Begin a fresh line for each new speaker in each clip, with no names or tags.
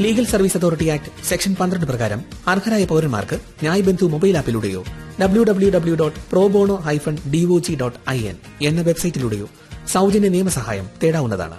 Legal service authority act section പന്ത്രണ്ട് പ്രകാരം അർഹരായ പൌരന്മാർക്ക് ന്യായ് ബന്ധു മൊബൈൽ ആപ്പിലൂടെയോ W W W dot pro bono hyphen DOJ dot I N എന്ന വെബ്സൈറ്റിലൂടെയോ സൗജന്യ നിയമസഹായം തേടാവുന്നതാണ്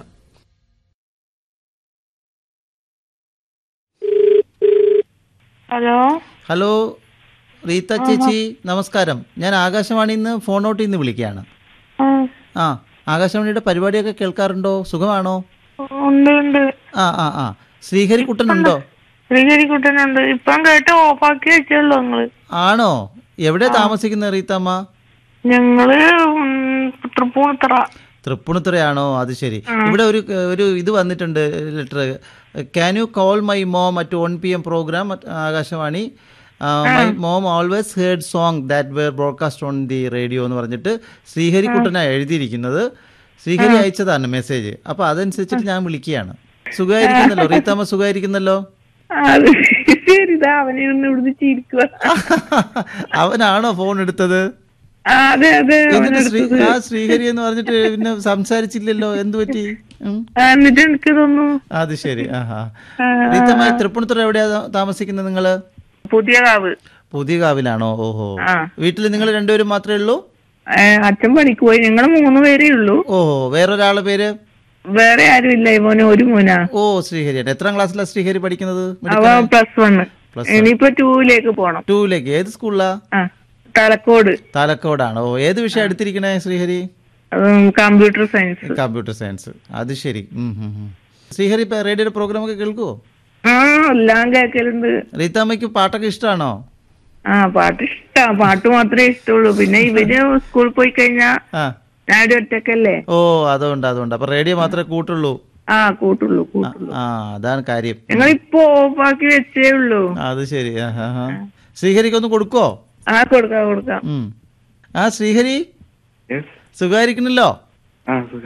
ഹലോ
ഹലോ റീത്ത ചേച്ചി നമസ്കാരം ഞാൻ ആകാശവാണിയിൽ നിന്ന് ഫോൺ ഔട്ടിൽ നിന്ന് വിളിക്കുകയാണ്
ആ,
ആ ആകാശവാണിയുടെ പരിപാടിയൊക്കെ കേൾക്കാറുണ്ടോ സുഖമാണോ
ഉണ്ട് ഉണ്ട്
ആ ആ ആ ശ്രീഹരിക്കുട്ടനുണ്ടോ
ശ്രീഹരിക്കുട്ടനുണ്ട് ഇപ്പം കേട്ട് ഓഫാക്കി വെച്ചുള്ളൂ നിങ്ങള്
ആണോ എവിടെ താമസിക്കുന്നത് റീത്തമ്മ
ഞങ്ങള് ഉം, തൃപ്പൂണിത്തറ
തൃപ്പുണിത്തുറയാണോ അത് ശരി ഇവിടെ ഒരു ഒരു ഇത് വന്നിട്ടുണ്ട് letter can you call my mom at one P M program Akashvani my mom always heard song that were broadcast on the radio എന്ന് പറഞ്ഞിട്ട് ശ്രീഹരിക്കുട്ടനാണ് എഴുതിയിരിക്കുന്നത് ശ്രീഹരി അയച്ചതാണ് മെസ്സേജ് അപ്പോൾ അതനുസരിച്ചിട്ട് ഞാൻ വിളിക്കുകയാണ് സുഖമായിരിക്കുന്നല്ലോ റീത്തമ്മ സുഖമായിരിക്കുന്നല്ലോ
അത് ശരി ഇതാ അവനിരുന്ന് ഇവിടുന്ന് ചിരിക്കുക
അവനാണോ ഫോൺ എടുത്തത്
അതെ അതെ
എന്നിട്ട് ശ്രീ ആ ശ്രീഹരി എന്ന് പറഞ്ഞിട്ട് പിന്നെ സംസാരിച്ചില്ലല്ലോ എന്തു പറ്റി ഉം.
ആ, എന്നിട്ട് എനിക്ക് തോന്നുന്നു
അത് ശരി ആഹാ റീത്തമ്മ ഈ തൃപ്പൂണിത്തുറ എവിടെയാ താ- താമസിക്കുന്നത് നിങ്ങള്
പുതിയ കാവ്
പുതിയ കാവിലാണോ ഓഹോ
ആ.
വീട്ടിൽ നിങ്ങൾ രണ്ടുപേരും മാത്രമേ ഉള്ളൂ
ഏ, അച്ഛൻ പണിക്ക് പോയി ഞങ്ങള് മൂന്ന് പേരേ ഉള്ളൂ
ഓഹോ വേറൊരാളുടെ പേര്
വേറെ ആരും ഇല്ല ഇവന് ഒരു മോനാ
ഓ ശ്രീഹരിയാണ് എത്രാം ക്ലാസ്സിലാണ് ശ്രീഹരി പഠിക്കുന്നത്
അവ പ്ലസ് വൺ
Plus
ഇനിയിപ്പോ ടൂവിലേക്ക് പോണം
ടൂവിലേക്ക് ഏത് സ്കൂളിലാ
ആ തലക്കോട്
താലക്കോടാണ് ഓ ഏത് വിഷയം എടുത്തിരിക്കണേ Srihari
computer science
computer science അത് ശരി ഉം, ഉം, ഉം. ശ്രീഹരി ഇപ്പൊ റേഡിയോയുടെ പ്രോഗ്രാം ഒക്കെ കേൾക്കുവോ
ആ എല്ലാം കേക്കലുണ്ട്
റീത്താമ്മയ്ക്ക് പാട്ടൊക്കെ ഇഷ്ടമാണോ
ആ പാട്ട് ഇഷ്ടാ പാട്ട് മാത്രമേ ഇഷ്ടമുള്ളൂ പിന്നെ ഇവര് സ്കൂളിൽ പോയി കഴിഞ്ഞാ
ആ
ഞാനും ഒറ്റക്കല്ലേ
ഓ അതുകൊണ്ട് അതുകൊണ്ട് അപ്പൊ റേഡിയോ മാത്രമേ കൂട്ടുള്ളൂ
ആ കൂട്ടുള്ളൂ
ആ,
കൂട്ടുള്ളൂ
ആ അതാണ് കാര്യം
ഞങ്ങൾ ഇപ്പൊ ഓഫാക്കി വെച്ചേ ഉള്ളൂ
അത് ശരി ആ, ആ, ആ. ശ്രീഹരിക്ക് ഒന്ന് കൊടുക്കോ
ആ കൊടുക്കാം കൊടുക്കാം
ഉം. ആ ശ്രീഹരി സുഖമായിരിക്കണല്ലോ
ആ